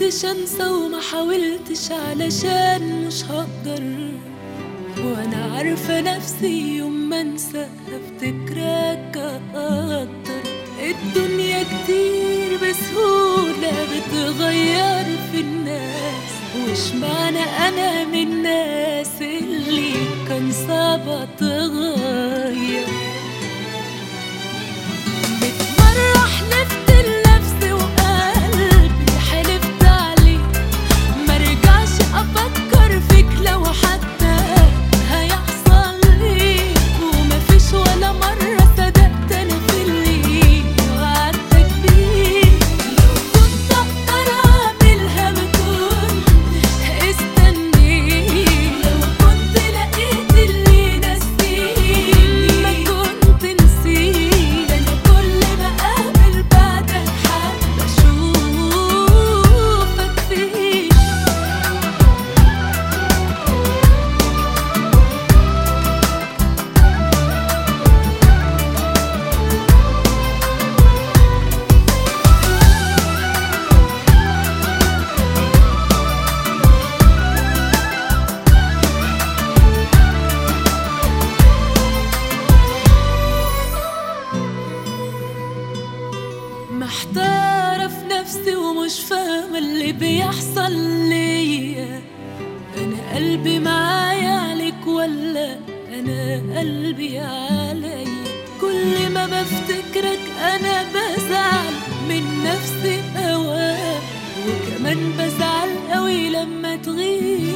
حاولتش انسى وما حاولتش علشان مش هقدر وانا عارفة نفسي يوم ما انسى هفتكرك اكتر الدنيا كتير بسهولة بتغير في الناس وش معنى انا من الناس اللي كان صعب اتغير مرة حلفت لنفسي وقلبي حلفت عليه مرجعش افكر فيك لو حتى هيحصل لي ومفيش ولا مرة صدقت انا في اللي وعدتك بيه لو كنت اقدر اعملها ما كنتش استنيت لو كنت لقيت اللي ينسيني ما كنت نسيت انا كل ما اقابل بعدك حابة اشوفك فيه محتارة في نفسي ومش فاهمة اللي بيحصل ليا أنا قلبي معايا عليك ولا أنا قلبي عليا كل ما بفتكرك أنا بزعل من نفسي أوام وكمان بزعل قوي لما تغيب